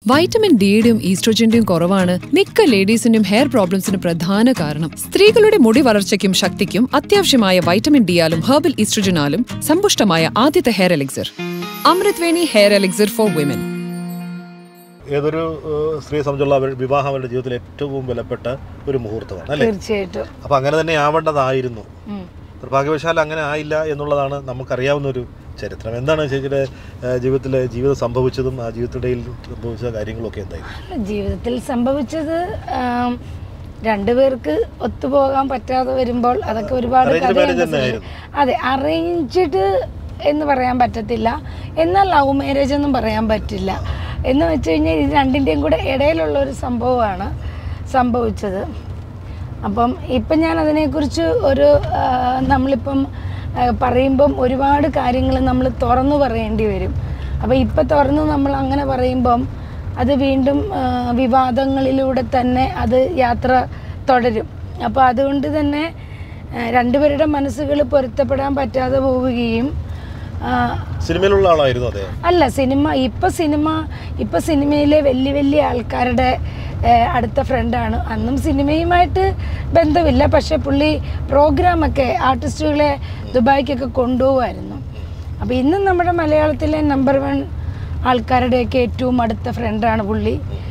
Vitamin ഡിയുടെയും ഈസ്ട്രോജന്റെയും കുറവാണ് മിക്ക ലേഡീസിന്റെയും hair പ്രോബ്ലംസിന് പ്രധാന കാരണം സ്ത്രീകളുടെ മുടി വളർച്ചയ്ക്കും ശക്തിക്കും അത്യാവശ്യമായ വൈറ്റമിൻ ഡിയാലും ഹെർബൽ ഈസ്ട്രോജനാലും സമ്പുഷ്ടമായ ആദ്യത്തെ hair elixir Amrutveni hair elixir for women ഏതൊരു ഏഹ്, സ്ത്രീയെ സംബന്ധിച്ചുള്ള അവർ വിവാഹം അവരുടെ ജീവിതത്തിൽ ഏറ്റവും വിലപ്പെട്ട ഒരു മുഹൂർത്തമാണ് അല്ലേ തീർച്ചയായിട്ടും അപ്പം അങ്ങനെ തന്നെ ആവേണ്ടതായിരുന്നു ഉം. നിർഭാഗ്യവശാൽ അങ്ങനെ ആയില്ല എന്നുള്ളതാണ് നമുക്കറിയാവുന്ന ഒരു ചരിത്രം എന്താണ് ചേച്ചിയുടെ ഏഹ്, ജീവിതത്തിലെ ജീവിതം സംഭവിച്ചതും ആ ജീവിതത്തിനിടയിൽ സംഭവിച്ച കാര്യങ്ങളൊക്കെ എന്തായിരുന്നു ജീവിതത്തിൽ സംഭവിച്ചത് ആം, രണ്ടുപേർക്ക് ഒത്തുപോകാൻ പറ്റാതെ വരുമ്പോൾ അതൊക്കെ ഒരുപാട് Arranged കഥയുണ്ട് marriage തന്നെയായിരുന്നു. അതെ അറേഞ്ച്ഡ് എന്ന് പറയാൻ പറ്റത്തില്ല എന്നാൽ ലവ് മാരേജ് എന്നും പറയാൻ പറ്റില്ല എന്ന് വെച്ച് കഴിഞ്ഞാൽ ഇത് രണ്ടിൻ്റെയും കൂടെ ഇടയിലുള്ള ഒരു സംഭവമാണ് സംഭവിച്ചത് അപ്പം ഇപ്പം ഞാൻ അതിനെക്കുറിച്ച് ഒരു ആ, നമ്മളിപ്പം ആ, പറയുമ്പം ഒരുപാട് കാര്യങ്ങൾ നമ്മൾ തുറന്നു പറയേണ്ടി വരും അപ്പോൾ ഇപ്പം തുറന്ന് നമ്മൾ അങ്ങനെ പറയുമ്പം അത് വീണ്ടും ആ, വിവാദങ്ങളിലൂടെ തന്നെ അത് യാത്ര തുടരും അപ്പോൾ അതുകൊണ്ട് തന്നെ ആ, രണ്ടുപേരുടെ മനസ്സുകൾ പൊരുത്തപ്പെടാൻ പറ്റാതെ പോവുകയും ആ, സിനിമയിലുള്ള ആളായിരുന്നു അദ്ദേഹം അല്ല സിനിമ ഇപ്പം സിനിമ ഇപ്പം സിനിമയിലെ വലിയ വലിയ ആൾക്കാരുടെ ഏഹ്, അടുത്ത ഫ്രണ്ടാണ് അന്നും സിനിമയുമായിട്ട് ബന്ധമില്ല പക്ഷെ പുള്ളി പ്രോഗ്രാമൊക്കെ ആർട്ടിസ്റ്റുകളെ ദുബായിക്കൊക്കെ കൊണ്ടുപോകുമായിരുന്നു അപ്പോൾ ഇന്നും നമ്മുടെ മലയാളത്തിലെ നമ്പർ വൺ ആൾക്കാരുടെയൊക്കെ ഏറ്റവും അടുത്ത ഫ്രണ്ടാണ് പുള്ളി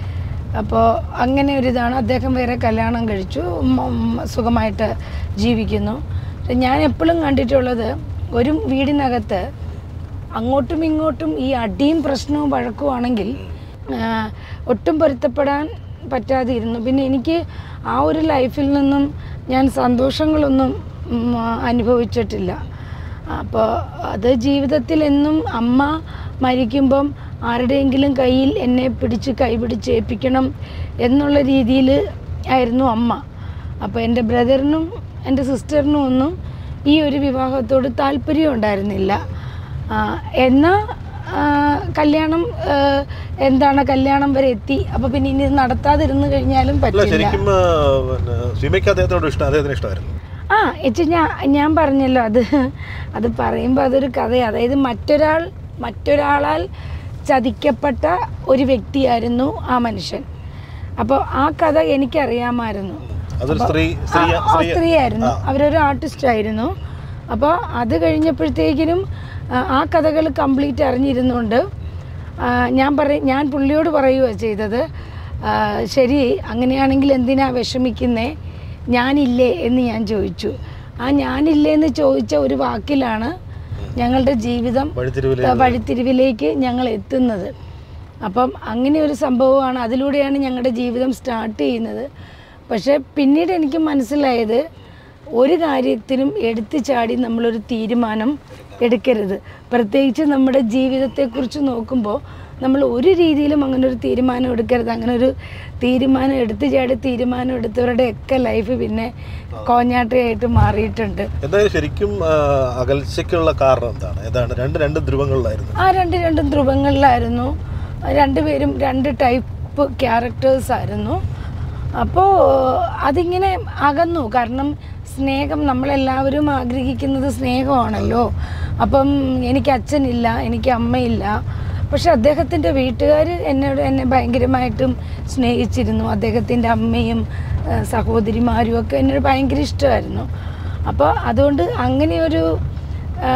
അപ്പോൾ അങ്ങനെ ഒരു ഇതാണ് അദ്ദേഹം വേറെ കല്യാണം കഴിച്ചു ഉം, ഉം, സുഖമായിട്ട് ജീവിക്കുന്നു പക്ഷെ ഞാൻ എപ്പോഴും കണ്ടിട്ടുള്ളത് ഒരു വീടിനകത്ത് അങ്ങോട്ടും ഇങ്ങോട്ടും ഈ അടിയും പ്രശ്നവും വഴക്കുമാണെങ്കിൽ ആ, ഒട്ടും പൊരുത്തപ്പെടാൻ പറ്റാതെ ഇരുന്നു പിന്നെ എനിക്ക് ആ ഒരു ലൈഫിൽ നിന്നും ഞാൻ സന്തോഷങ്ങളൊന്നും ഉം, അനുഭവിച്ചിട്ടില്ല അപ്പോൾ അത് ജീവിതത്തിൽ എന്നും അമ്മ മരിക്കുമ്പം ആരുടെയെങ്കിലും കയ്യിൽ എന്നെ പിടിച്ച് കൈപിടിച്ച് ഏൽപ്പിക്കണം എന്നുള്ള രീതിയിൽ ആയിരുന്നു അമ്മ അപ്പോൾ എൻ്റെ ബ്രദറിനും എൻ്റെ സിസ്റ്ററിനും ഒന്നും ഈ ഒരു വിവാഹത്തോട് താല്പര്യം ഉണ്ടായിരുന്നില്ല ആ, എന്നാൽ ആ, കല്യാണം ആ, എന്താണ് കല്യാണം വരെ എത്തി അപ്പോൾ പിന്നെ ഇനി ഇത് നടത്താതിരുന്നു കഴിഞ്ഞാലും അല്ല പറ്റില്ല ശരിക്കും ആ, പിന്നെ സീമയ്ക്ക് അദ്ദേഹത്തോട് ഇഷ്ടം അദ്ദേഹത്തിന് ഇഷ്ടമായിരുന്നു ആ എച്ച് ഞാൻ ഞാൻ പറഞ്ഞല്ലോ അത് അത് പറയുമ്പോൾ അതൊരു കഥയാണ് അതായത് മറ്റൊരാൾ മറ്റൊരാളാൽ ചതിക്കപ്പെട്ട ഒരു വ്യക്തിയായിരുന്നു ആ മനുഷ്യൻ അപ്പോൾ ആ കഥ എനിക്കറിയാമായിരുന്നു അതൊരു സ്ത്രീ സ്ത്രീ ആ, ആ, സ്ത്രീ സ്ത്രീയായിരുന്നു അവരൊരു ആർട്ടിസ്റ്റ് ആയിരുന്നു അപ്പോൾ അത് കഴിഞ്ഞപ്പോഴത്തേക്കിനും ആ, ആ കഥകൾ കംപ്ലീറ്റ് അറിഞ്ഞിരുന്നുകൊണ്ട് ആ, ഞാൻ പറ ഞാൻ പുള്ളിയോട് പറയുക ചെയ്തത് ആ, ശരി അങ്ങനെയാണെങ്കിൽ എന്തിനാ വിഷമിക്കുന്നേ ഞാനില്ലേ എന്ന് ഞാൻ ചോദിച്ചു ആ ഞാനില്ലേ എന്ന് ചോദിച്ച ഒരു വാക്കിലാണ് ഞങ്ങളുടെ ജീവിതം വഴിത്തിരിവിലെ ആ, വഴിത്തിരിവിലേക്ക് ഞങ്ങൾ എത്തുന്നത് അപ്പം അങ്ങനെ ഒരു സംഭവമാണ് അതിലൂടെയാണ് ഞങ്ങളുടെ ജീവിതം സ്റ്റാർട്ട് ചെയ്യുന്നത് പക്ഷേ പിന്നീട് എനിക്ക് മനസ്സിലായത് ഒരു കാര്യത്തിനും എടുത്തു ചാടി നമ്മളൊരു തീരുമാനം എടുക്കരുത് പ്രത്യേകിച്ച് നമ്മുടെ ജീവിതത്തെക്കുറിച്ച് നോക്കുമ്പോൾ നമ്മൾ ഒരു രീതിയിലും അങ്ങനെ ഒരു തീരുമാനം എടുക്കരുത് അങ്ങനെ ഒരു തീരുമാനം എടുത്തു ചാടി തീരുമാനം എടുത്തവരുടെയൊക്കെ ലൈഫ് പിന്നെ കോഞ്ഞാട്ടയായിട്ട് മാറിയിട്ടുണ്ട് എന്തായാലും ശരിക്കും ആ, അകൽച്ചയ്ക്കുള്ള കാരണം എന്താണ് ഏതാണ് രണ്ട് രണ്ട് ധ്രുവങ്ങളിലായിരുന്നു ആ രണ്ട് രണ്ടും ധ്രുവങ്ങളിലായിരുന്നു രണ്ടുപേരും രണ്ട് ടൈപ്പ് ക്യാരക്ടേഴ്സ് ആയിരുന്നു അപ്പോൾ അതിങ്ങനെ അകന്നു കാരണം സ്നേഹം നമ്മളെല്ലാവരും ആഗ്രഹിക്കുന്നത് സ്നേഹമാണല്ലോ അപ്പം എനിക്ക് അച്ഛനില്ല എനിക്ക് അമ്മയില്ല പക്ഷെ അദ്ദേഹത്തിൻ്റെ വീട്ടുകാർ എന്നോട് എന്നെ ഭയങ്കരമായിട്ടും സ്നേഹിച്ചിരുന്നു അദ്ദേഹത്തിൻ്റെ അമ്മയും ആ, സഹോദരിമാരും ഒക്കെ എന്നോട് ഭയങ്കര ഇഷ്ടമായിരുന്നു അപ്പോൾ അതുകൊണ്ട് അങ്ങനെയൊരു ആ,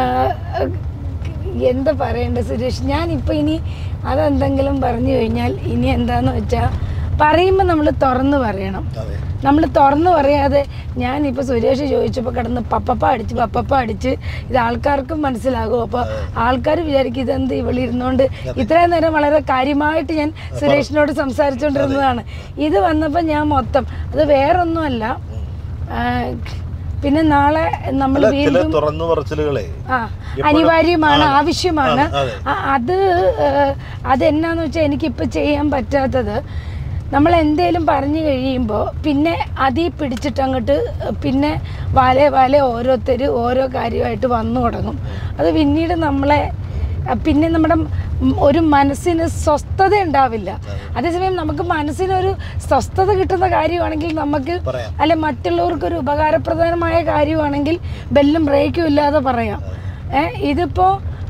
എന്താ പറയണ്ട സുരേഷ് ഞാനിപ്പോൾ ഇനി അതെന്തെങ്കിലും പറഞ്ഞു കഴിഞ്ഞാൽ ഇനി എന്താന്ന് വെച്ചാൽ പറയുമ്പോൾ നമ്മൾ തുറന്ന് പറയണം അതെ നമ്മൾ തുറന്ന് പറയാതെ ഞാനിപ്പോൾ സുരേഷ് ചോദിച്ചപ്പോൾ കിടന്ന് പപ്പപ്പ അടിച്ച് പപ്പപ്പ അടിച്ച് ഇത് ആൾക്കാർക്കും മനസ്സിലാകും അപ്പോൾ ആൾക്കാർ വിചാരിക്കും ഇതെന്ത് ഇവളിരുന്നോണ്ട് ഇത്രയും നേരം വളരെ കാര്യമായിട്ട് ഞാൻ സുരേഷിനോട് സംസാരിച്ചുകൊണ്ടിരുന്നതാണ് ഇത് വന്നപ്പോൾ ഞാൻ മൊത്തം അത് വേറൊന്നുമല്ല ആ, പിന്നെ നാളെ നമ്മൾ അല്ല ചില വീണ്ടും തുറന്നു പറച്ചിലുകളെ ആ അനിവാര്യമാണ് ആണ്. ആവശ്യമാണ് ആണ്, അതെ. ആ, അത് ഏഹ്, അതെന്നാന്ന് വെച്ചാൽ എനിക്കിപ്പോൾ ചെയ്യാൻ പറ്റാത്തത് നമ്മൾ എന്തേലും പറഞ്ഞു കഴിയുമ്പോൾ പിന്നെ അതിൽ പിടിച്ചിട്ട് അങ്ങോട്ട് പിന്നെ വാലേ വാലേ ഓരോരുത്തർ ഓരോ കാര്യമായിട്ട് വന്നു തുടങ്ങും അത് പിന്നീട് നമ്മളെ അഹ് പിന്നെ നമ്മുടെ ഉം ഒരു മനസ്സിന് സ്വസ്ഥത ഉണ്ടാവില്ല അതേസമയം നമുക്ക് മനസ്സിനൊരു സ്വസ്ഥത കിട്ടുന്ന കാര്യമാണെങ്കിൽ നമുക്ക് പറയാം. അല്ലെ മറ്റുള്ളവർക്കൊരു ഉപകാരപ്രദമായ കാര്യമാണെങ്കിൽ ബെല്ലും ബ്രേക്കും ഇല്ലാതെ പറയാം ഏ ഇതിപ്പോൾ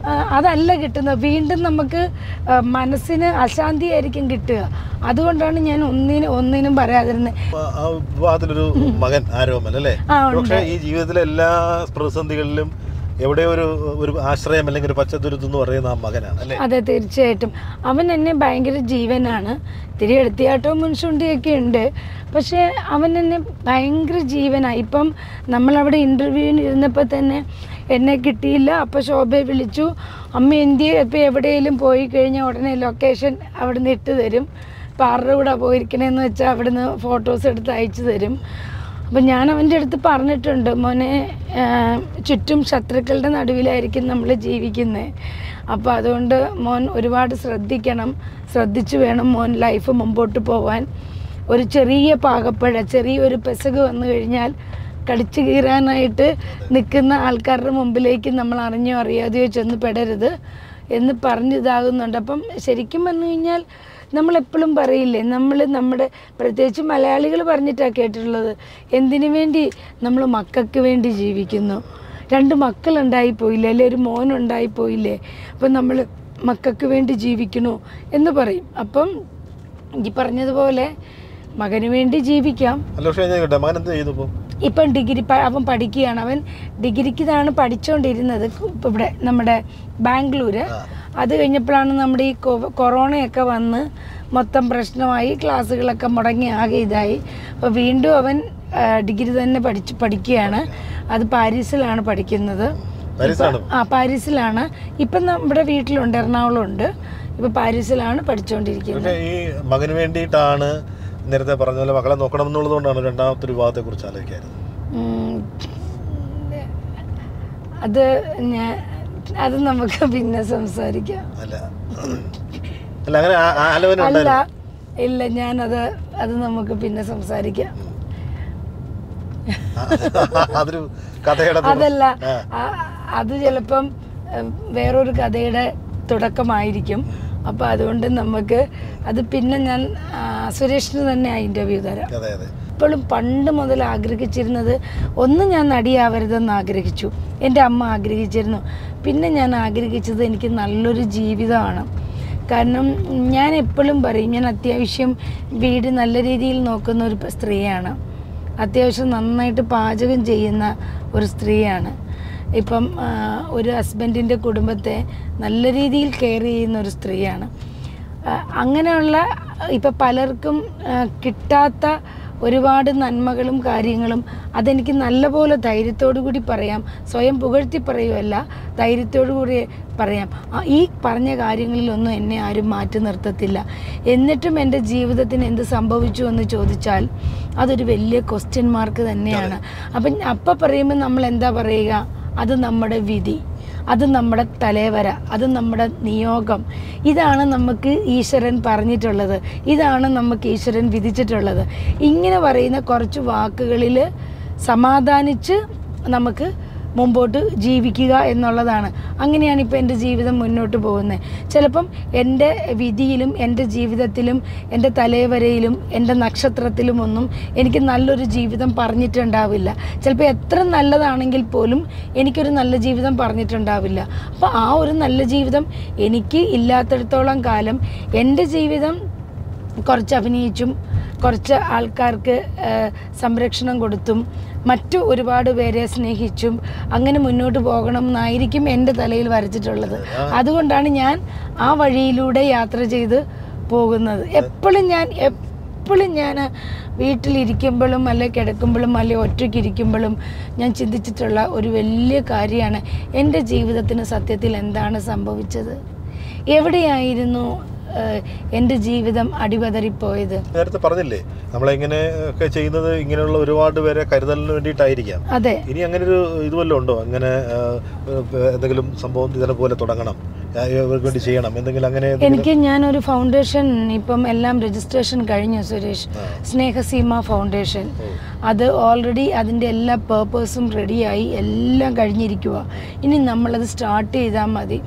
ആ, അതല്ല കിട്ടുന്നത് വീണ്ടും നമുക്ക് ആ, മനസ്സിന് അശാന്തിയായിരിക്കും കിട്ടുക അതുകൊണ്ടാണ് ഞാൻ ഒന്നിനും ഒന്നിനും പറയാതിരുന്നത് ആ ആ വിവാഹത്തിലൊരു മകൻ ആരോമൻ അല്ലേ ആ, ഉണ്ട്. പക്ഷേ ഈ ജീവിതത്തിലെ എല്ലാ പ്രതിസന്ധികളിലും എവിടെ ഒരു ഒരു ആശ്രയം അല്ലെങ്കിൽ ഒരു പച്ചത്തുരുത്ത് എന്ന് പറയുന്ന ആ മകനാണ് അല്ലേ അതെ തീർച്ചയായിട്ടും അവൻ എന്നെ ഭയങ്കര ജീവനാണ് തിരി എടുത്തിയാട്ടവും മുൻശുണ്ടിയൊക്കെ ഉണ്ട് പക്ഷേ അവൻ എന്നെ ഭയങ്കര ജീവനാണ് ഇപ്പം നമ്മളവിടെ ഇൻ്റർവ്യൂവിന് ഇരുന്നപ്പോൾ തന്നെ എന്നെ കിട്ടിയില്ല അപ്പോൾ ശോഭയെ വിളിച്ചു അമ്മ എന്തിയെ ഇപ്പോൾ എവിടെയെങ്കിലും പോയി കഴിഞ്ഞാൽ ഉടനെ ലൊക്കേഷൻ അവിടുന്ന് ഇട്ട് തരും ഇപ്പോൾ ആരുടെ കൂടെ പോയിരിക്കണേന്ന് വെച്ചാൽ അവിടുന്ന് ഫോട്ടോസ് എടുത്ത് അയച്ചു തരും അപ്പം ഞാൻ അവൻ്റെ അടുത്ത് പറഞ്ഞിട്ടുണ്ട് മോനെ ആ, ചുറ്റും ശത്രുക്കളുടെ നടുവിലായിരിക്കും നമ്മൾ ജീവിക്കുന്നത് അപ്പോൾ അതുകൊണ്ട് മോൻ ഒരുപാട് ശ്രദ്ധിക്കണം ശ്രദ്ധിച്ചു വേണം മോൻ ലൈഫ് മുമ്പോട്ട് പോവാൻ ഒരു ചെറിയ പാകപ്പഴ ചെറിയൊരു പെസക് വന്നു കഴിഞ്ഞാൽ കടിച്ചു കീറാനായിട്ട് നിൽക്കുന്ന ആൾക്കാരുടെ മുമ്പിലേക്ക് നമ്മൾ അറിഞ്ഞോ അറിയാതെയോ ചെന്ന് പെടരുത് എന്ന് പറഞ്ഞിതാകുന്നുണ്ട് അപ്പം ശരിക്കും പറഞ്ഞു കഴിഞ്ഞാൽ നമ്മളെപ്പോഴും പറയില്ലേ നമ്മൾ നമ്മുടെ പ്രത്യേകിച്ച് മലയാളികൾ പറഞ്ഞിട്ടാണ് കേട്ടിട്ടുള്ളത് എന്തിനു വേണ്ടി നമ്മൾ മക്കൾക്ക് വേണ്ടി ജീവിക്കുന്നു രണ്ട് മക്കളുണ്ടായി പോയില്ലേ അല്ലെ ഒരു മോനുണ്ടായി പോയില്ലേ അപ്പം നമ്മൾ മക്കൾക്ക് വേണ്ടി ജീവിക്കണു എന്ന് പറയും അപ്പം ഈ പറഞ്ഞതുപോലെ മകന് വേണ്ടി ജീവിക്കാം അല്ല പക്ഷേ ഞാൻ കേട്ടെ മകൻ എന്ത് ചെയ്തു ഇപ്പം ഇപ്പം ഡിഗ്രി പ- അവൻ പഠിക്കുകയാണ് അവൻ ഡിഗ്രിക്ക് ഇതാണ് പഠിച്ചുകൊണ്ടിരുന്നത് കു- ഇപ്പം ഇവിടെ നമ്മുടെ ബാംഗ്ലൂര് ആ. അത് കഴിഞ്ഞപ്പോഴാണ് നമ്മുടെ ഈ കൊ- കൊറോണയൊക്കെ വന്ന് മൊത്തം പ്രശ്നമായി ക്ലാസ്സുകളൊക്കെ മുടങ്ങി ആകെ ഇതായി അപ്പോൾ വീണ്ടും അവൻ ആ, ഡിഗ്രി തന്നെ പഠിച്ച് പഠിക്കുകയാണ് അത് പാരീസിലാണ് പഠിക്കുന്നത് പാരീസാണ് ആ പാരീസിലാണ് ഇപ്പം നമ്മുടെ വീട്ടിലുണ്ട് എറണാകുളം ഉണ്ട് ഇപ്പം പാരീസിലാണ് പഠിച്ചുകൊണ്ടിരിക്കുന്നത് പക്ഷേ ഈ മകന് വേണ്ടിയിട്ടാണ് നേരത്തെ പറഞ്ഞ പോലെ മക്കളെ നോക്കണം എന്നുള്ളതുകൊണ്ടാണ് രണ്ടാമത്തെ ഒരു വിവാഹത്തെ കുറിച്ച് ആലോചിക്കാറ് ഉം. അത് ഞാൻ അത് നമുക്ക് പിന്നെ സംസാരിക്കാം അല്ല അല്ല അങ്ങനെ ആ- ആ ആലോചന അല്ല ഉണ്ടായിരുന്നു ഇല്ല ഞാനത് അത് നമുക്ക് പിന്നെ സംസാരിക്കാം അതൊരു കഥയുടെ തുടർച്ച. അതല്ല ആ. ആ- അത് ചിലപ്പം ഉം, വേറൊരു കഥയുടെ തുടക്കമായിരിക്കും അപ്പം അതുകൊണ്ട് നമുക്ക് അത് പിന്നെ ഞാൻ ആ, സുരേഷിന് തന്നെ ആ ഇൻ്റർവ്യൂ തരാം അതെ അതെ ഇപ്പോഴും പണ്ട് മുതൽ ആഗ്രഹിച്ചിരുന്നത് ഒന്ന് ഞാൻ നടിയാവരുതെന്ന് ആഗ്രഹിച്ചു എൻ്റെ അമ്മ ആഗ്രഹിച്ചിരുന്നു പിന്നെ ഞാൻ ആഗ്രഹിച്ചത് എനിക്ക് നല്ലൊരു ജീവിതമാണ് കാരണം ഞാൻ എപ്പോഴും പറയും ഞാൻ അത്യാവശ്യം വീട് നല്ല രീതിയിൽ നോക്കുന്ന ഒരു പ- സ്ത്രീയാണ് അത്യാവശ്യം നന്നായിട്ട് പാചകം ചെയ്യുന്ന ഒരു സ്ത്രീയാണ് ഇപ്പം ആ, ഒരു ഹസ്ബൻഡിൻ്റെ കുടുംബത്തെ നല്ല രീതിയിൽ കെയർ ചെയ്യുന്ന ഒരു സ്ത്രീയാണ് ആ, അങ്ങനെയുള്ള ഇപ്പം പലർക്കും ആ, കിട്ടാത്ത ഒരുപാട് നന്മകളും കാര്യങ്ങളും അതെനിക്ക് നല്ലപോലെ ധൈര്യത്തോടു കൂടി പറയാം സ്വയം പുകഴ്ത്തി പറയുമല്ല ധൈര്യത്തോടു കൂടി പറയാം ആ, ഈ പറഞ്ഞ കാര്യങ്ങളിലൊന്നും എന്നെ ആരും മാറ്റി നിർത്തത്തില്ല എന്നിട്ടും എൻ്റെ ജീവിതത്തിന് എന്ത് സംഭവിച്ചു എന്ന് ചോദിച്ചാൽ അതൊരു വലിയ ക്വസ്റ്റ്യൻ മാർക്ക് തന്നെയാണ് അപ്പം അപ്പം പറയുമ്പോൾ നമ്മൾ എന്താ പറയുക അത് നമ്മുടെ വിധി അത് നമ്മുടെ തലേവര അത് നമ്മുടെ നിയോഗം ഇതാണ് നമുക്ക് ഈശ്വരൻ പറഞ്ഞിട്ടുള്ളത് ഇതാണ് നമുക്ക് ഈശ്വരൻ വിധിച്ചിട്ടുള്ളത് ഇങ്ങനെ പറയുന്ന കുറച്ച് വാക്കുകളിൽ സമാധാനിച്ച് നമുക്ക് മുമ്പോട്ട് ജീവിക്കുക എന്നുള്ളതാണ് അങ്ങനെയാണ് ഇപ്പോൾ എൻ്റെ ജീവിതം മുന്നോട്ട് പോകുന്നത് ചിലപ്പം എൻ്റെ വിധിയിലും എൻ്റെ ജീവിതത്തിലും എൻ്റെ തലേവരയിലും എൻ്റെ നക്ഷത്രത്തിലുമൊന്നും എനിക്ക് നല്ലൊരു ജീവിതം പറഞ്ഞിട്ടുണ്ടാവില്ല ചിലപ്പോൾ എത്ര നല്ലതാണെങ്കിൽ പോലും എനിക്കൊരു നല്ല ജീവിതം പറഞ്ഞിട്ടുണ്ടാവില്ല അപ്പോൾ ആ ഒരു നല്ല ജീവിതം എനിക്ക് ഇല്ലാത്തിടത്തോളം കാലം എൻ്റെ ജീവിതം കുറച്ച് അഭിനയിച്ചും കുറച്ച് ആൾക്കാർക്ക് ആ, സംരക്ഷണം കൊടുത്തും മറ്റു ഒരുപാട് പേരെ സ്നേഹിച്ചും അങ്ങനെ മുന്നോട്ട് പോകണം എന്നായിരിക്കും എൻ്റെ തലയിൽ വരച്ചിട്ടുള്ളത് അതുകൊണ്ടാണ് ഞാൻ ആ വഴിയിലൂടെ യാത്ര ചെയ്ത് പോകുന്നത് എപ്പോഴും ഞാൻ എപ്പോഴും ഞാൻ വീട്ടിലിരിക്കുമ്പോഴും അല്ലെ കിടക്കുമ്പോഴും അല്ലെ ഒറ്റയ്ക്കിരിക്കുമ്പോഴും ഞാൻ ചിന്തിച്ചിട്ടുള്ള ഒരു വലിയ കാര്യമാണ് എൻ്റെ ജീവിതത്തിന് സത്യത്തിൽ എന്താണ് സംഭവിച്ചത് എവിടെയായിരുന്നു ഏഹ്, എൻ്റെ ജീവിതം അടിപതറിപ്പോയത് നേരത്തെ പറഞ്ഞില്ലേ നമ്മളിങ്ങനെ ഒക്കെ ചെയ്യുന്നത് ഇങ്ങനെയുള്ള ഒരുപാട് പേരെ കരുതലിന് വേണ്ടിയിട്ടായിരിക്കാം അതെ ഇനി അങ്ങനെ ഒരു ഇത് വല്ലതും ഉണ്ടോ അങ്ങനെ ആ, എന്തെങ്കിലും സംഭവം ഇതിനെ പോലെ തുടങ്ങണം ആ, ഇവർക്ക് വേണ്ടി ചെയ്യണം എന്തെങ്കിലും അങ്ങനെ എന്തെങ്കിലും- എനിക്ക് ഞാനൊരു ഫൗണ്ടേഷൻ ഇപ്പം എല്ലാം രജിസ്ട്രേഷൻ കഴിഞ്ഞു സുരേഷ് ആ. സ്നേഹസീമ ഫൗണ്ടേഷൻ ഓ. അത് ഓൾറെഡി അതിൻ്റെ എല്ലാ പേർപ്പസും റെഡിയായി എല്ലാം കഴിഞ്ഞിരിക്കുക ഇനി നമ്മളത് സ്റ്റാർട്ട് ചെയ്താൽ മതി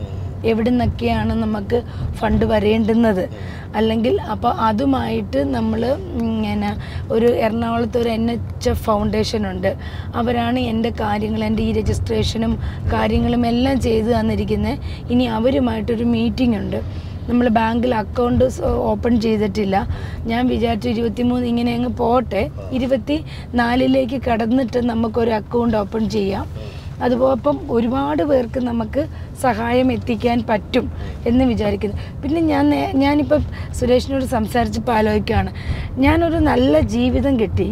എവിടെ നിന്നൊക്കെയാണ് നമുക്ക് ഫണ്ട് വരേണ്ടുന്നത് അല്ലെങ്കിൽ അപ്പോൾ അതുമായിട്ട് നമ്മൾ ഇങ്ങനെ ഒരു എറണാകുളത്ത് ഒരു എൻ എച്ച് എഫ് ഫൗണ്ടേഷൻ ഉണ്ട് അവരാണ് എൻ്റെ കാര്യങ്ങൾ എൻ്റെ ഈ രജിസ്ട്രേഷനും കാര്യങ്ങളും എല്ലാം ചെയ്തു തന്നിരിക്കുന്നത് ഇനി അവരുമായിട്ടൊരു മീറ്റിംഗ് ഉണ്ട് നമ്മൾ ബാങ്കിൽ അക്കൗണ്ട് ഓപ്പൺ ചെയ്തിട്ടില്ല ഞാൻ വിചാരിച്ചു ഇരുപത്തിമൂന്ന് ഇങ്ങനെ അങ്ങ് പോട്ടെ ഇരുപത്തി നാലിലേക്ക് കടന്നിട്ട് നമുക്കൊരു അക്കൗണ്ട് ഓപ്പൺ ചെയ്യാം അതുപോലെ അപ്പം ഒരുപാട് പേർക്ക് നമുക്ക് സഹായം എത്തിക്കാൻ പറ്റും എന്ന് വിചാരിക്കുന്നു പിന്നെ ഞാൻ നേ- ഞാനിപ്പം സുരേഷിനോട് സംസാരിച്ചപ്പോൾ ആലോചിക്കുകയാണ് ഞാനൊരു നല്ല ജീവിതം കിട്ടി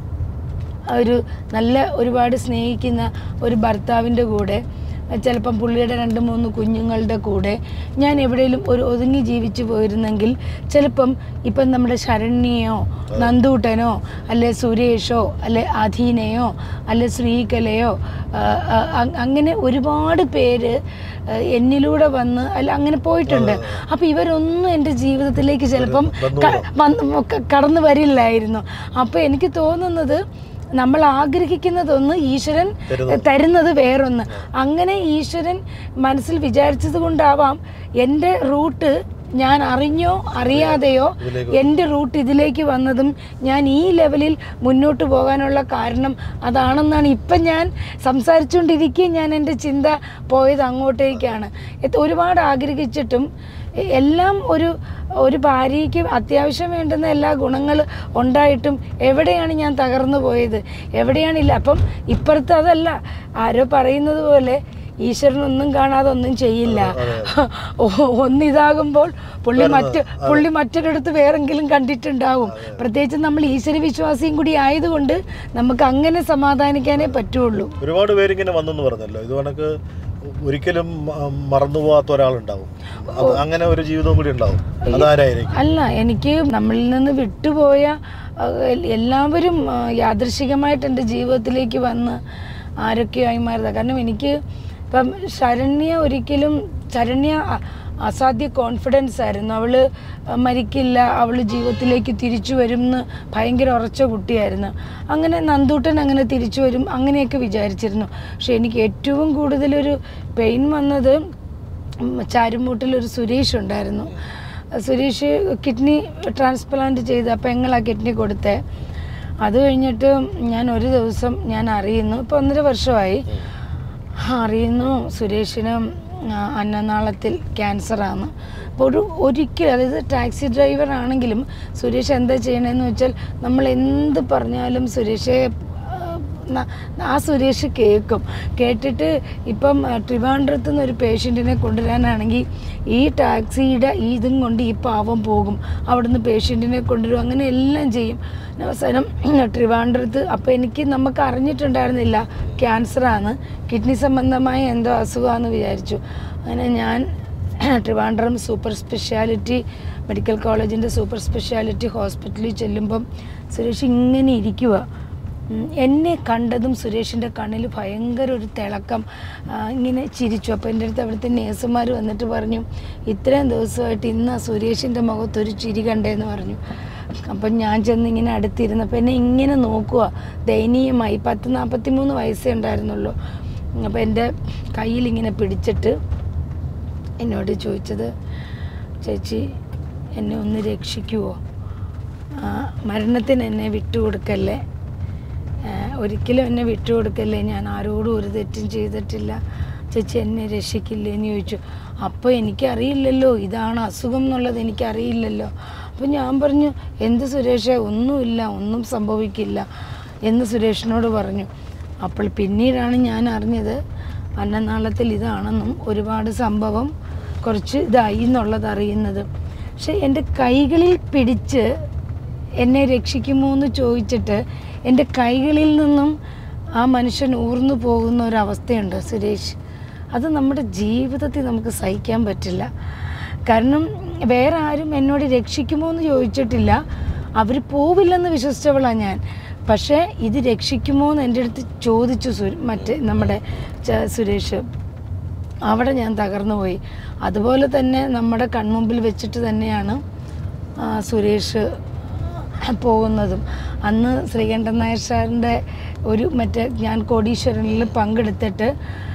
ഒരു നല്ല ഒരുപാട് സ്നേഹിക്കുന്ന ഒരു ഭർത്താവിൻ്റെ കൂടെ ചിലപ്പം പുള്ളിയുടെ രണ്ട് മൂന്ന് കുഞ്ഞുങ്ങളുടെ കൂടെ ഞാൻ എവിടെയെങ്കിലും ഒരു ഒതുങ്ങി ജീവിച്ചു പോയിരുന്നെങ്കിൽ ചിലപ്പം ഇപ്പം നമ്മുടെ ശരണ്യയോ നന്ദൂട്ടനോ അല്ലെ സുരേഷോ അല്ലെ അധീനയോ അല്ലെ ശ്രീകലയോ ആ, ആ, അ- അങ്ങനെ ഒരുപാട് പേര് ആ, എന്നിലൂടെ വന്ന് അല്ല അങ്ങനെ പോയിട്ടുണ്ട് അപ്പം ഇവരൊന്നും എൻ്റെ ജീവിതത്തിലേക്ക് ചിലപ്പം ക- വന്ന് ക- കടന്നു വരില്ലായിരുന്നു അപ്പോൾ എനിക്ക് തോന്നുന്നത് നമ്മൾ ആഗ്രഹിക്കുന്നതൊന്ന് ഈശ്വരൻ തരുന്നത് വേറൊന്ന് അങ്ങനെ ഈശ്വരൻ മനസ്സിൽ വിചാരിച്ചത് കൊണ്ടാവാം എൻ്റെ റൂട്ട് ഞാൻ അറിഞ്ഞോ അറിയാതെയോ എൻ്റെ റൂട്ട് ഇതിലേക്ക് വന്നതും ഞാൻ ഈ ലെവലിൽ മുന്നോട്ട് പോകാനുള്ള കാരണം അതാണെന്നാണ് ഇപ്പം ഞാൻ സംസാരിച്ചുകൊണ്ടിരിക്കെ ഞാൻ എൻ്റെ ചിന്ത പോയത് അങ്ങോട്ടേക്കാണ് എത്ത- ഒരുപാട് ആഗ്രഹിച്ചിട്ടും എ- എല്ലാം ഒരു ഒരു ഭാര്യയ്ക്ക് അത്യാവശ്യം വേണ്ടുന്ന എല്ലാ ഗുണങ്ങൾ ഉണ്ടായിട്ടും എവിടെയാണ് ഞാൻ തകർന്നു പോയത് എവിടെയാണില്ല അപ്പം ഇപ്പുറത്ത് അതല്ല ആരോ പറയുന്നത് പോലെ ഈശ്വരനൊന്നും കാണാതെ ഒന്നും ചെയ്യില്ല ഒ- ഒന്നിതാകുമ്പോൾ പുള്ളി മറ്റ് പുള്ളി മറ്റൊരിടത്ത് വേറെങ്കിലും കണ്ടിട്ടുണ്ടാവും പ്രത്യേകിച്ച് നമ്മൾ ഈശ്വര വിശ്വാസിയും കൂടി ആയതുകൊണ്ട് നമുക്ക് അങ്ങനെ സമാധാനിക്കാനേ പറ്റുള്ളൂ ഒരുപാട് പേരിങ്ങനെ വന്നെന്ന് പറഞ്ഞല്ലോ ഇത് കണക്ക് ഒരിക്കലും മ- മറന്നുപോകാത്ത ഒരാളുണ്ടാവും അത് അങ്ങനെ ഒരു ജീവിതവും കൂടി ഉണ്ടാവും അതാരായിരിക്കും അല്ല എനിക്ക് നമ്മളിൽ നിന്ന് വിട്ടുപോയ ആ, എൽ- എല്ലാവരും ആ, യാദൃശികമായിട്ട് എൻ്റെ ജീവിതത്തിലേക്ക് വന്ന് ആരൊക്കെയായി മാറിയതാണ് കാരണം എനിക്ക് ഇപ്പം ശരണ്യ ഒരിക്കലും ശരണ്യ അ- അസാധ്യ കോൺഫിഡൻസ് ആയിരുന്നു അവള് മരിക്കില്ല അവൾ ജീവിതത്തിലേക്ക് തിരിച്ചു വരും എന്ന് ഭയങ്കര ഉറച്ച കുട്ടിയായിരുന്നു അങ്ങനെ നന്ദൂട്ടൻ അങ്ങനെ തിരിച്ചു വരും അങ്ങനെയൊക്കെ വിചാരിച്ചിരുന്നു പക്ഷെ എനിക്ക് ഏറ്റവും കൂടുതലൊരു പെയിൻ വന്നത് ഉം, ചാരുമൂട്ടിലൊരു സുരേഷ് ഉണ്ടായിരുന്നു സുരേഷ് കിഡ്നി ട്രാൻസ്പ്ലാന്റ് ചെയ്ത് അപ്പം എങ്ങളാ കിഡ്നി കൊടുത്തേ അത് കഴിഞ്ഞിട്ട് ഞാൻ ഒരു ദിവസം ഞാൻ അറിയുന്നു ഇപ്പം ഒന്നര വർഷമായി അറിയുന്നു സുരേഷിന് ആ, അന്നനാളത്തിൽ ക്യാൻസറാണ് അപ്പോൾ ഒരു ഒരിക്കലും അതായത് ടാക്സി ഡ്രൈവർ ആണെങ്കിലും സുരേഷ് എന്താ ചെയ്യണമെന്ന് വെച്ചാൽ നമ്മൾ എന്ത് പറഞ്ഞാലും സുരേഷെ ആ, ന- ആ സുരേഷ് കേൾക്കും കേട്ടിട്ട് ഇപ്പം ആ, ട്രിവാൻഡ്രത്ത് നിന്ന് ഒരു പേഷ്യൻറ്റിനെ കൊണ്ടുവരാനാണെങ്കിൽ ഈ ടാക്സിയുടെ ഈ ഇതും കൊണ്ട് ഈ പാവം പോകും അവിടുന്ന് പേഷ്യൻറ്റിനെ കൊണ്ടുവരും അങ്ങനെ എല്ലാം ചെയ്യും പിന്നെ അവസാനം ട്രിവാൻഡ്രത്ത് അപ്പോൾ എനിക്ക് നമുക്ക് അറിഞ്ഞിട്ടുണ്ടായിരുന്നില്ല ക്യാൻസറാണ് കിഡ്നി സംബന്ധമായ എന്തോ അസുഖമാണെന്ന് വിചാരിച്ചു അങ്ങനെ ഞാൻ ട്രിവാൻഡ്രം സൂപ്പർ സ്പെഷ്യാലിറ്റി മെഡിക്കൽ കോളേജിൻ്റെ സൂപ്പർ സ്പെഷ്യാലിറ്റി ഹോസ്പിറ്റലിൽ ചെല്ലുമ്പം സുരേഷ് ഇങ്ങനെ ഇരിക്കുക ഉം, എന്നെ കണ്ടതും സുരേഷിൻ്റെ കണ്ണിൽ ഭയങ്കര ഒരു തിളക്കം ആ, ഇങ്ങനെ ചിരിച്ചു അപ്പോൾ എൻ്റെ അടുത്ത് അവിടുത്തെ നേഴ്സുമാർ വന്നിട്ട് പറഞ്ഞു ഇത്രയും ദിവസമായിട്ട് ഇന്ന് ആ സുരേഷിൻ്റെ മുഖത്തൊരു ചിരി കണ്ടേന്ന് പറഞ്ഞു അപ്പം ഞാൻ ചെന്ന് ഇങ്ങനെ അടുത്തിരുന്നപ്പോൾ എന്നെ ഇങ്ങനെ നോക്കുക ദയനീയമായി പത്ത് നാൽപ്പത്തി മൂന്ന് വയസ്സേ ഉണ്ടായിരുന്നുള്ളൂ അപ്പോൾ എൻ്റെ കയ്യിൽ ഇങ്ങനെ പിടിച്ചിട്ട് എന്നോട് ചോദിച്ചത് ചേച്ചി എന്നെ ഒന്ന് രക്ഷിക്കുമോ ആ, മരണത്തിന് എന്നെ വിട്ടുകൊടുക്കല്ലേ ആ, ഒരിക്കലും എന്നെ വിട്ടുകൊടുക്കല്ലേ ഞാൻ ആരോടും ഒരു തെറ്റും ചെയ്തിട്ടില്ല ചേച്ചി എന്നെ രക്ഷിക്കില്ലേ എന്ന് ചോദിച്ചു അപ്പോൾ എനിക്കറിയില്ലല്ലോ ഇതാണ് അസുഖം എന്നുള്ളത് എനിക്കറിയില്ലല്ലോ അപ്പോൾ ഞാൻ പറഞ്ഞു എന്ത് സുരേഷേ ഒന്നുമില്ല ഒന്നും സംഭവിക്കില്ല എന്ന് സുരേഷിനോട് പറഞ്ഞു അപ്പോൾ പിന്നീടാണ് ഞാൻ അറിഞ്ഞത് അന്നനാളത്തിൽ ഇതാണെന്നും ഒരുപാട് സംഭവം കുറച്ച് ഇതായി എന്നുള്ളത് അറിയുന്നത് പക്ഷെ എൻ്റെ കൈകളിൽ പിടിച്ച് എന്നെ രക്ഷിക്കുമോ എന്ന് ചോദിച്ചിട്ട് എൻ്റെ കൈകളിൽ നിന്നും ആ മനുഷ്യൻ ഊർന്നു പോകുന്ന ഒരവസ്ഥയുണ്ട് സുരേഷ് അത് നമ്മുടെ ജീവിതത്തിൽ നമുക്ക് സഹിക്കാൻ പറ്റില്ല കാരണം വേറെ ആരും എന്നോട് രക്ഷിക്കുമോ എന്ന് ചോദിച്ചിട്ടില്ല അവർ പോവില്ലെന്ന് വിശ്വസിച്ചവളാണ് ഞാൻ പക്ഷേ ഇത് രക്ഷിക്കുമോ എന്ന് എൻ്റെ അടുത്ത് ചോദിച്ചു സു മറ്റേ നമ്മുടെ ച- സുരേഷ് അവിടെ ഞാൻ തകർന്നു പോയി അതുപോലെ തന്നെ നമ്മുടെ കൺമുമ്പിൽ വെച്ചിട്ട് തന്നെയാണ് ആ, സുരേഷ് പോകുന്നതും അന്ന് ശ്രീകണ്ഠൻ നായർ സാറിൻ്റെ ഒരു മറ്റേ ഞാൻ കോടീശ്വരനിൽ പങ്കെടുത്തിട്ട്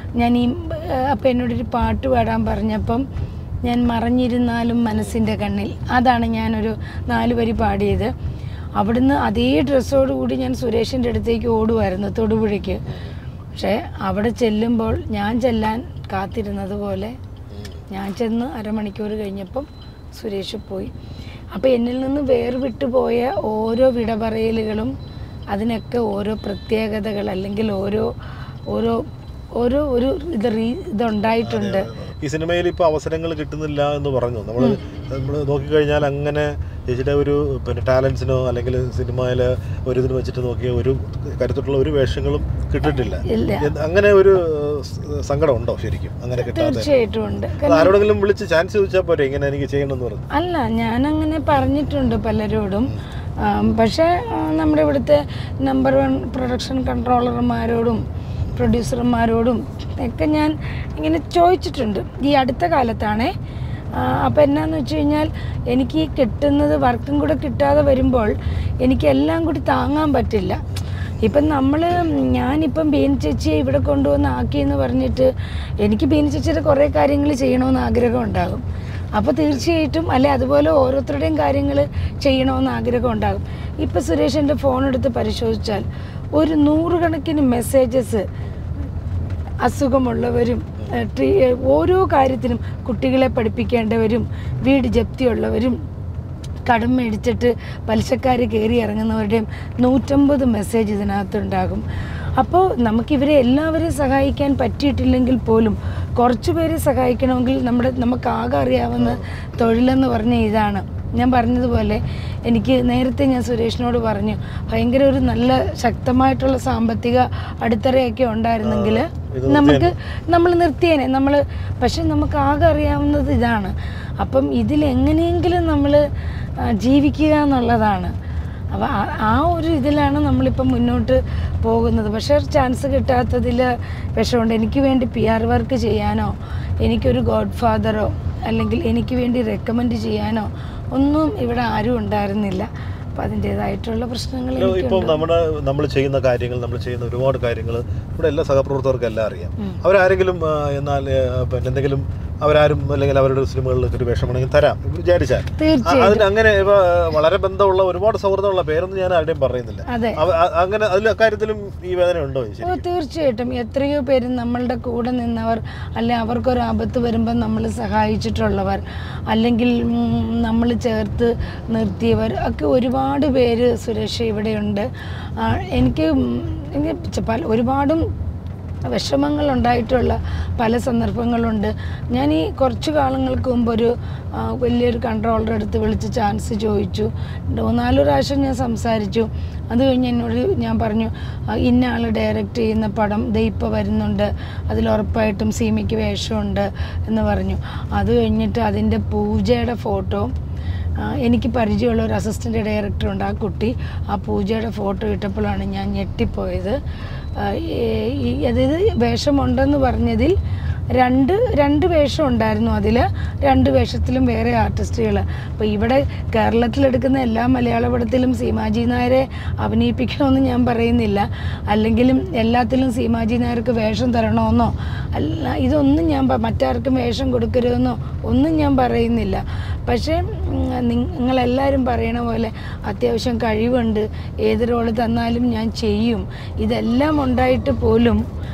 ഞാൻ ഈ അപ്പം എന്നോടൊരു പാട്ട് പാടാൻ പറഞ്ഞപ്പം ഞാൻ മറഞ്ഞിരുന്നാലും മനസ്സിൻ്റെ കണ്ണിൽ അതാണ് ഞാനൊരു നാല് വരി പാടിയത് അവിടുന്ന് അതേ ഡ്രസ്സോട് കൂടി ഞാൻ സുരേഷിൻ്റെ അടുത്തേക്ക് ഓടുമായിരുന്നു തൊടുപുഴയ്ക്ക് പക്ഷേ അവിടെ ചെല്ലുമ്പോൾ ഞാൻ ചെല്ലാൻ കാത്തിരുന്നത് പോലെ ഞാൻ ചെന്ന് അരമണിക്കൂർ കഴിഞ്ഞപ്പം സുരേഷ് പോയി അപ്പോൾ എന്നിൽ നിന്ന് വേർവിട്ടു പോയ ഓരോ വിടപറയലുകളും അതിനൊക്കെ ഓരോ പ്രത്യേകതകൾ അല്ലെങ്കിൽ ഓരോ ഓരോ ഓരോ ഒരു ഇത് റീ ഇതുണ്ടായിട്ടുണ്ട് ഈ സിനിമയിൽ ഇപ്പോൾ അവസരങ്ങൾ കിട്ടുന്നില്ല എന്ന് പറഞ്ഞു നമ്മൾ നമ്മൾ നോക്കിക്കഴിഞ്ഞാൽ അങ്ങനെ ചേച്ചിയുടെ ഒരു പിന്നെ ടാലൻസിനോ അല്ലെങ്കിൽ സിനിമയിൽ ഒരു ഇതിന് വെച്ചിട്ട് നോക്കിയ ഒരു കരുത്തുള്ള ഒരു വേഷങ്ങളും കിട്ടിയിട്ടില്ല ഇല്ല. എന്ത്- അങ്ങനെ ഒരു ഏഹ്, സങ്കടം ഉണ്ടോ ശരിക്കും അങ്ങനെ കിട്ടാതെ തീർച്ചയായിട്ടും ഉണ്ട് അത് ആരോടെങ്കിലും വിളിച്ച് ചാൻസ് ചോദിച്ചാൽ പോരെ ഇങ്ങനെ എനിക്ക് ചെയ്യണമെന്ന് പറഞ്ഞു അല്ല ഞാനങ്ങനെ പറഞ്ഞിട്ടുണ്ട് പലരോടും ആം, പക്ഷേ ആ, നമ്മുടെ ഇവിടുത്തെ നമ്പർ വൺ പ്രൊഡക്ഷൻ കൺട്രോളർമാരോടും പ്രൊഡ്യൂസർമാരോടും ഒക്കെ ഞാൻ ഇങ്ങനെ ചോദിച്ചിട്ടുണ്ട് ഈ അടുത്ത കാലത്താണേ അപ്പോൾ എന്നാന്ന് വെച്ച് കഴിഞ്ഞാൽ എനിക്ക് ഈ കിട്ടുന്നത് വർക്കും കൂടെ കിട്ടാതെ വരുമ്പോൾ എനിക്ക് എല്ലാം കൂടി താങ്ങാൻ പറ്റില്ല ഇപ്പം നമ്മൾ ഞാനിപ്പം ബീൻ ചേച്ചിയെ ഇവിടെ കൊണ്ടുവന്ന് ആക്കിയെന്ന് പറഞ്ഞിട്ട് എനിക്ക് ബീൻ ചേച്ചിയുടെ കുറേ കാര്യങ്ങൾ ചെയ്യണമെന്ന് ആഗ്രഹം ഉണ്ടാകും അപ്പോൾ തീർച്ചയായിട്ടും അല്ലെ അതുപോലെ ഓരോരുത്തരുടെയും കാര്യങ്ങൾ ചെയ്യണമെന്ന് ആഗ്രഹം ഉണ്ടാകും ഇപ്പം സുരേഷ് എൻ്റെ ഫോൺ എടുത്ത് പരിശോധിച്ചാൽ ഒരു നൂറുകണക്കിന് മെസ്സേജസ് അസുഖമുള്ളവരും ഏഹ്, ട്രീ- ഏഹ്, ഓരോ കാര്യത്തിനും കുട്ടികളെ പഠിപ്പിക്കേണ്ടവരും വീട് ജപ്തിയുള്ളവരും കടം മേടിച്ചിട്ട് പലിശക്കാർ കയറി ഇറങ്ങുന്നവരുടെയും നൂറ്റമ്പത് മെസ്സേജ് ഇതിനകത്തുണ്ടാകും അപ്പോൾ നമുക്കിവരെ എല്ലാവരെയും സഹായിക്കാൻ പറ്റിയിട്ടില്ലെങ്കിൽ പോലും കുറച്ച് പേരെ സഹായിക്കണമെങ്കിൽ നമ്മുടെ നമുക്കാകെ അറിയാവുന്ന തൊഴിലെന്ന് പറഞ്ഞ ഇതാണ് ഞാൻ പറഞ്ഞതുപോലെ എനിക്ക് നേരത്തെ ഞാൻ സുരേഷിനോട് പറഞ്ഞു ഭയങ്കര ഒരു നല്ല ശക്തമായിട്ടുള്ള സാമ്പത്തിക അടിത്തറയൊക്കെ ഉണ്ടായിരുന്നെങ്കിൽ ഇത് നമുക്ക് നമ്മൾ നിർത്തിയേനെ നമ്മൾ പക്ഷെ നമുക്ക് ആകെ അറിയാവുന്നത് ഇതാണ് അപ്പം ഇതിൽ എങ്ങനെയെങ്കിലും നമ്മൾ ജീവിക്കുക എന്നുള്ളതാണ് അപ്പോൾ ആ- ആ ഒരു ഇതിലാണ് നമ്മളിപ്പം മുന്നോട്ട് പോകുന്നത് പക്ഷേ ചാൻസ് കിട്ടാത്തതിൽ വിഷമുണ്ട് എനിക്ക് വേണ്ടി പി ആർ വർക്ക് ചെയ്യാനോ എനിക്കൊരു ഗോഡ് ഫാദറോ അല്ലെങ്കിൽ എനിക്ക് വേണ്ടി റെക്കമെൻഡ് ചെയ്യാനോ ഒന്നും ഇവിടെ ആരും ഉണ്ടായിരുന്നില്ല അപ്പം അതിൻ്റേതായിട്ടുള്ള പ്രശ്നങ്ങൾ ഇപ്പം എനിക്കുണ്ട് നമ്മുടെ നമ്മൾ ചെയ്യുന്ന കാര്യങ്ങൾ നമ്മൾ ചെയ്യുന്ന ഒരുപാട് കാര്യങ്ങൾ ഇവിടെ എല്ലാ സഹപ്രവർത്തകർക്കും എല്ലാം അറിയാം അവരാരെങ്കിലും ആ, എന്നാൽ ആ, പിന്നെ എന്തെങ്കിലും അവരാരും അല്ലെങ്കിൽ അവരുടെ സിനിമകളിൽ ഒരു വേഷമാണെങ്കിൽ തരാം വിചാരിച്ചാൽ ആ, തീർച്ചയായും അതിന് അങ്ങനെ ഇപ്പൊ വളരെ ബന്ധമുള്ള ഒരുപാട് സൗഹൃദമുള്ള പേരൊന്നും ഞാൻ ആരുടെയും പറയുന്നില്ല അതെ അവ- അ- അങ്ങനെ അതിൽ അക്കാര്യത്തിലും ഈ വേദന ഉണ്ടോ ഓ ശരി തീർച്ചയായിട്ടും എത്രയോ പേര് നമ്മളുടെ കൂടെ നിന്നവർ അല്ലെ അവർക്കൊരു ആപത്ത് വരുമ്പോൾ നമ്മൾ സഹായിച്ചിട്ടുള്ളവർ അല്ലെങ്കിൽ നമ്മൾ ചേർത്ത് നിർത്തിയവർ ഒക്കെ ഒരുപാട് പേര് സുരക്ഷ ഇവിടെയുണ്ട് ആ, എനിക്ക് ഉം, എനിക്ക് ച- പല ഒരുപാടും വിഷമങ്ങൾ ഉണ്ടായിട്ടുള്ള പല സന്ദർഭങ്ങളുണ്ട് ഞാൻ ഈ കുറച്ച് കാലങ്ങൾക്ക് മുമ്പ് ഒരു ആ, വലിയൊരു കൺട്രോളർ അടുത്ത് വിളിച്ച് ചാൻസ് ചോദിച്ചു മൂന്നാല് പ്രാവശ്യം ഞാൻ സംസാരിച്ചു അത് കഴിഞ്ഞ് എന്നോട് ഞാൻ പറഞ്ഞു ആ, ഇന്ന ആൾ ഡയറക്റ്റ് ചെയ്യുന്ന പടം ദേ ഇപ്പോൾ വരുന്നുണ്ട് അതിൽ ഉറപ്പായിട്ടും സീമയ്ക്ക് വേഷമുണ്ട് എന്ന് പറഞ്ഞു അത് കഴിഞ്ഞിട്ട് അതിൻ്റെ പൂജയുടെ ഫോട്ടോ ആ, എനിക്ക് പരിചയമുള്ള ഒരു അസിസ്റ്റൻ്റ് ഡയറക്ടറുണ്ട് ആ കുട്ടി ആ പൂജയുടെ ഫോട്ടോ ഇട്ടപ്പോഴാണ് ഞാൻ ഞെട്ടിപ്പോയത് ആ, ഈ- ഈ അതായത് വേഷമുണ്ടെന്ന് പറഞ്ഞതിൽ രണ്ട് രണ്ട് വേഷം ഉണ്ടായിരുന്നു അതിൽ രണ്ട് വേഷത്തിലും വേറെ ആർട്ടിസ്റ്റുകൾ അപ്പോൾ ഇവിടെ കേരളത്തിലെടുക്കുന്ന എല്ലാ മലയാള പടത്തിലും സീമാജി നായരെ അഭിനയിപ്പിക്കണമെന്ന് ഞാൻ പറയുന്നില്ല അല്ലെങ്കിലും എല്ലാത്തിലും സീമാജി നായർക്ക് വേഷം തരണമെന്നോ അല്ല ഇതൊന്നും ഞാൻ പ- മറ്റാർക്കും വേഷം കൊടുക്കരുതെന്നോ ഒന്നും ഞാൻ പറയുന്നില്ല പക്ഷേ ഉം, നിങ്ങളെല്ലാവരും പറയണ പോലെ അത്യാവശ്യം കഴിവുണ്ട് ഏത് റോള് തന്നാലും ഞാൻ ചെയ്യും ഇതെല്ലാം ഉണ്ടായിട്ട് പോലും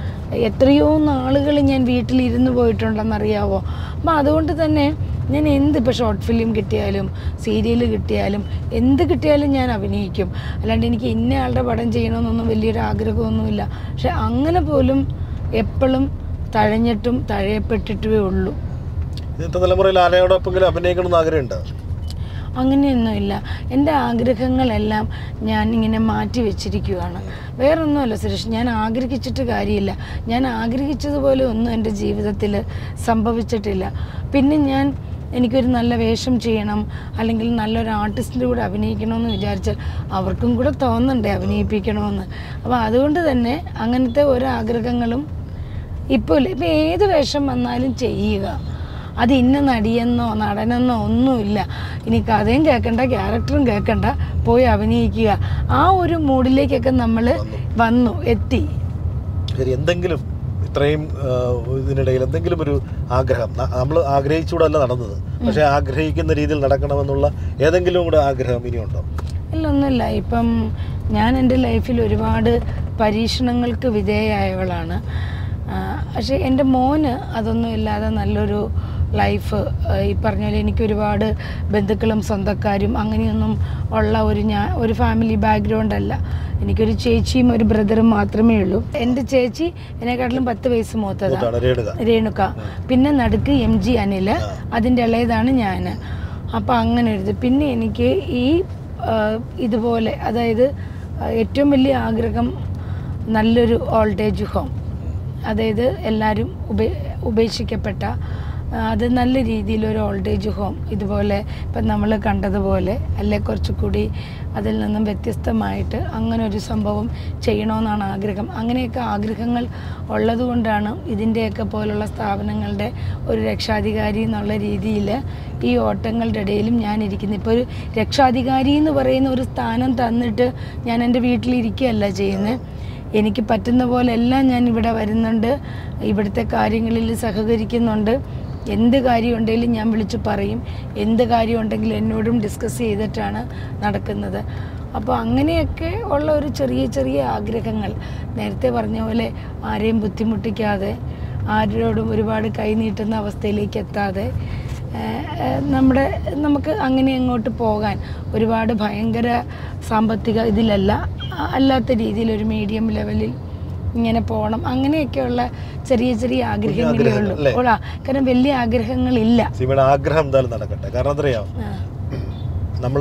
എത്രയോ നാളുകൾ ഞാൻ വീട്ടിലിരുന്ന് പോയിട്ടുണ്ടെന്നറിയാവോ അപ്പം അതുകൊണ്ട് തന്നെ ഞാൻ എന്ത് ഇപ്പോൾ ഷോർട്ട് ഫിലിം കിട്ടിയാലും സീരിയൽ കിട്ടിയാലും എന്ത് കിട്ടിയാലും ഞാൻ അഭിനയിക്കും അല്ലാണ്ട് എനിക്ക് ഇന്ന ആളുടെ പടം ചെയ്യണമെന്നൊന്നും വലിയൊരു ആഗ്രഹമൊന്നുമില്ല പക്ഷെ അങ്ങനെ പോലും എപ്പോഴും തഴഞ്ഞിട്ടും തഴയപ്പെട്ടിട്ടുമേ ഉള്ളൂ ഇന്നത്തെ തലമുറയിൽ ആരെയോടൊപ്പെങ്കിലും അഭിനയിക്കണം എന്ന് ആഗ്രഹമുണ്ട് അങ്ങനെയൊന്നുമില്ല എൻ്റെ ആഗ്രഹങ്ങളെല്ലാം ഞാൻ ഇങ്ങനെ മാറ്റി വെച്ചിരിക്കുകയാണ് വേറൊന്നുമല്ല സുരേഷ് ഞാൻ ആഗ്രഹിച്ചിട്ട് കാര്യമില്ല ഞാൻ ആഗ്രഹിച്ചതുപോലെ ഒന്നും എൻ്റെ ജീവിതത്തിൽ സംഭവിച്ചിട്ടില്ല പിന്നെ ഞാൻ എനിക്കൊരു നല്ല വേഷം ചെയ്യണം അല്ലെങ്കിൽ നല്ലൊരു ആർട്ടിസ്റ്റിൻ്റെ കൂടെ അഭിനയിക്കണമെന്ന് വിചാരിച്ചാൽ അവർക്കും കൂടെ തോന്നണ്ടേ അഭിനയിപ്പിക്കണമെന്ന് അപ്പോൾ അതുകൊണ്ട് തന്നെ അങ്ങനത്തെ ഓരോ ആഗ്രഹങ്ങളും ഇപ്പോൾ ഇല്ല ഇപ്പം ഏത് വേഷം വന്നാലും ചെയ്യുക അത് ഇന്ന നടിയെന്നോ നടനെന്നോ ഒന്നുമില്ല ഇനി കഥയും കേൾക്കണ്ട ക്യാരക്ടറും കേൾക്കണ്ട പോയി അഭിനയിക്കുക ആ ഒരു മൂഡിലേക്കൊക്കെ നമ്മൾ വന്നു എത്തി ശരി എന്തെങ്കിലും ഇത്രയും ആ, ഇതിനിടയിൽ എന്തെങ്കിലും ഒരു ആഗ്രഹം നമ്മൾ ആഗ്രഹിച്ചുകൂടല്ല നടന്നത് പക്ഷേ ആഗ്രഹിക്കുന്ന രീതിയിൽ നടക്കണമെന്നുള്ള ഏതെങ്കിലും കൂടെ ആഗ്രഹം ഇനിയുണ്ടോ ഇല്ല ഒന്നുമില്ല ഇപ്പം ഞാൻ എൻ്റെ ലൈഫിൽ ഒരുപാട് പരീക്ഷണങ്ങൾക്ക് വിധേയമായവളാണ് ആ, പക്ഷേ എൻ്റെ മോന് അതൊന്നും ഇല്ലാതെ നല്ലൊരു ലൈഫ് ആ, ഈ പറഞ്ഞ പോലെ എനിക്ക് ഒരുപാട് ബന്ധുക്കളും സ്വന്തക്കാരും അങ്ങനെയൊന്നും ഉള്ള ഒരു ഞാൻ ഒരു ഫാമിലി ബാക്ക്ഗ്രൗണ്ട് അല്ല എനിക്കൊരു ചേച്ചിയും ഒരു ബ്രദറും മാത്രമേ ഉള്ളൂ എൻ്റെ ചേച്ചി എന്നെക്കാട്ടിലും പത്ത് വയസ്സ് മൂത്തതാണ് മൂത്താണ് രേണുക രേണുക പിന്നെ നടുക്ക് എം ജി അനിൽ അതിൻ്റെ ഇളയതാണ് ഞാൻ അപ്പം അങ്ങനെ ഒരു ഇത് പിന്നെ എനിക്ക് ഈ ആ, ഇതുപോലെ അതായത് ആ, ഏറ്റവും വലിയ ആഗ്രഹം നല്ലൊരു ഓൾഡ് ഏജ് ഹോം അതായത് എല്ലാവരും ഉപേ ഉപേക്ഷിക്കപ്പെട്ട ആ, അത് നല്ല രീതിയിൽ ഒരു ഓൾഡ് ഏജ് ഹോം ഇതുപോലെ ഇപ്പം നമ്മൾ കണ്ടതുപോലെ അല്ലെ കുറച്ചുകൂടി അതിൽ നിന്നും വ്യത്യസ്തമായിട്ട് അങ്ങനെ ഒരു സംഭവം ചെയ്യണമെന്നാണ് ആഗ്രഹം അങ്ങനെയൊക്കെ ആഗ്രഹങ്ങൾ ഉള്ളതുകൊണ്ടാണ് ഇതിൻ്റെയൊക്കെ പോലുള്ള സ്ഥാപനങ്ങളുടെ ഒരു രക്ഷാധികാരി എന്നുള്ള രീതിയിൽ ഈ ഓട്ടങ്ങളുടെ ഇടയിലും ഞാൻ ഇരിക്കുന്നത് ഇപ്പോൾ ഒരു രക്ഷാധികാരി എന്ന് പറയുന്ന ഒരു സ്ഥാനം തന്നിട്ട് ഞാൻ എൻ്റെ വീട്ടിലിരിക്കുകയല്ല ചെയ്യുന്നത് എനിക്ക് പറ്റുന്ന പോലെ എല്ലാം ഞാൻ ഇവിടെ വരുന്നുണ്ട് ഇവിടുത്തെ കാര്യങ്ങളിൽ സഹകരിക്കുന്നുണ്ട് എന്ത് കാര്യം ഉണ്ടെങ്കിലും ഞാൻ വിളിച്ച് പറയും എന്ത് കാര്യം ഉണ്ടെങ്കിലും എന്നോടും ഡിസ്കസ് ചെയ്തിട്ടാണ് നടക്കുന്നത് അപ്പോൾ അങ്ങനെയൊക്കെ ഉള്ള ഒരു ചെറിയ ചെറിയ ആഗ്രഹങ്ങൾ നേരത്തെ പറഞ്ഞ പോലെ ആരെയും ബുദ്ധിമുട്ടിക്കാതെ ആരോടും ഒരുപാട് കൈ നീട്ടുന്ന അവസ്ഥയിലേക്ക് എത്താതെ ഏഹ്, ഏഹ്, നമ്മുടെ നമുക്ക് അങ്ങനെ അങ്ങോട്ട് പോകാൻ ഒരുപാട് ഭയങ്കര സാമ്പത്തിക ഇതിലല്ല അ- അല്ലാത്ത രീതിയിൽ ഒരു മീഡിയം ലെവലിൽ ഇങ്ങനെ പോകണം അങ്ങനെയൊക്കെയുള്ള ചെറിയ ചെറിയ ആഗ്രഹങ്ങളേ ആഗ്രഹങ്ങൾ, ഉള്ളൂ അല്ലേ? ഉള്ള കാരണം വലിയ ആഗ്രഹങ്ങളില്ല സീമയുടെ ആഗ്രഹം എന്തായാലും നടക്കട്ടെ കാരണം എന്തറിയാം ആ, നമ്മൾ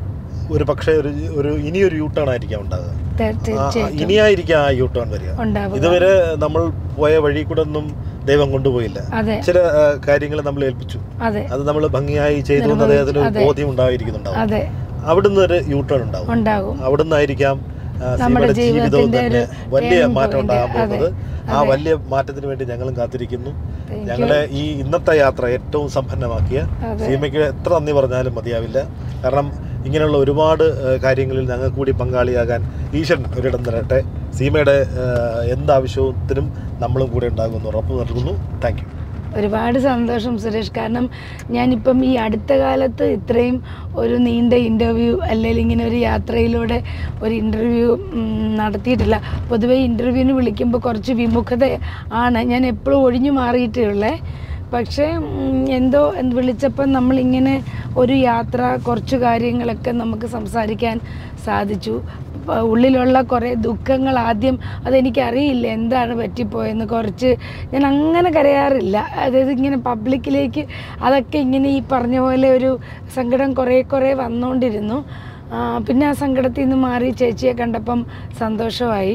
ഒരു പക്ഷേ ഒരു ഒരു ഇനിയൊരു യൂ ടേൺ ആയിരിക്കാം ഉണ്ടാകുക തീ- ആ, തീർച്ചയായിട്ടും ഇനിയായിരിക്കാം ആ യൂ ടേൺ വരിക ഉണ്ടാവുക ഇതുവരെ നമ്മൾ പോയ വഴി കൂടെ ഒന്നും ദൈവം കൊണ്ടുപോയില്ല അതെ ചില കാര്യങ്ങൾ നമ്മൾ ഏൽപ്പിച്ചു അതെ അത് നമ്മൾ ഭംഗിയായി ചെയ്തു എന്ന് അദ്ദേഹത്തിന് ഒരു ബോധ്യം ഉണ്ടായിരിക്കുന്നുണ്ടാവും അതെ അവിടുന്ന് ഒരു യൂ ടേൺ ഉണ്ടാവും ഉണ്ടാകും അവിടുന്ന് ആയിരിക്കാം നമ്മുടെ സീമയുടെ ജീവിതവും ജീവിതത്തിന്റെ തന്നെ ഒരു വലിയ turning മാറ്റം point. ഉണ്ടാകാൻ അതെ, പോകുന്നത് ആ അതെ. വലിയ മാറ്റത്തിന് വേണ്ടി ഞങ്ങളും കാത്തിരിക്കുന്നു Thank you. ഞങ്ങളുടെ ഈ ഇന്നത്തെ യാത്ര ഏറ്റവും സമ്പന്നമാക്കിയ അതെ. സീമയ്ക്ക് എത്ര നന്ദി പറഞ്ഞാലും മതിയാവില്ല കാരണം ഇങ്ങനെയുള്ള ഒരുപാട് ഏഹ്, കാര്യങ്ങളിൽ ഞങ്ങൾക്ക് കൂടി പങ്കാളിയാകാൻ ഈശ്വരൻ ഒരിടം തരട്ടെ സീമയുടെ ഏഹ്, എന്താവശ്യത്തിനും നമ്മളും കൂടെ ഉണ്ടാകുമെന്ന് ഉറപ്പ് നൽകുന്നു താങ്ക് യു ഒരുപാട് സന്തോഷം സുരേഷ് കാരണം ഞാനിപ്പം ഈ അടുത്ത കാലത്ത് ഇത്രയും ഒരു നീണ്ട ഇൻ്റർവ്യൂ അല്ലെങ്കിൽ ഇങ്ങനെ ഒരു യാത്രയിലൂടെ ഒരു ഇൻ്റർവ്യൂ നടത്തിയിട്ടില്ല പൊതുവേ ഇൻ്റർവ്യൂവിന് വിളിക്കുമ്പോൾ കുറച്ച് വിമുഖത ആണ് ഞാൻ എപ്പോഴും ഒഴിഞ്ഞു മാറിയിട്ടേ ഉള്ളേ പക്ഷേ ഉം, എന്തോ എന്ത് വിളിച്ചപ്പം നമ്മളിങ്ങനെ ഒരു യാത്ര കുറച്ച് കാര്യങ്ങളൊക്കെ നമുക്ക് സംസാരിക്കാൻ സാധിച്ചു പ- ഉള്ളിലുള്ള കുറേ ദുഃഖങ്ങൾ ആദ്യം അതെനിക്കറിയില്ല എന്താണ് പറ്റിപ്പോയെന്ന് കുറച്ച് ഞാൻ അങ്ങനെ കരയാറില്ല അതായത് ഇങ്ങനെ പബ്ലിക്കിലേക്ക് അതൊക്കെ ഇങ്ങനെ ഈ പറഞ്ഞ പോലെ ഒരു സങ്കടം കുറേ കുറേ വന്നുകൊണ്ടിരുന്നു ആ, പിന്നെ ആ സങ്കടത്തിൽ നിന്ന് മാറി ചേച്ചിയെ കണ്ടപ്പം സന്തോഷമായി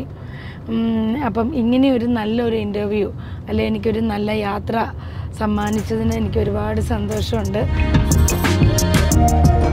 ഉം, അപ്പം ഇങ്ങനെ ഒരു നല്ലൊരു ഇൻ്റർവ്യൂ അല്ലെ എനിക്കൊരു നല്ല യാത്ര സമ്മാനിച്ചതിന് എനിക്ക് ഒരുപാട് സന്തോഷമുണ്ട്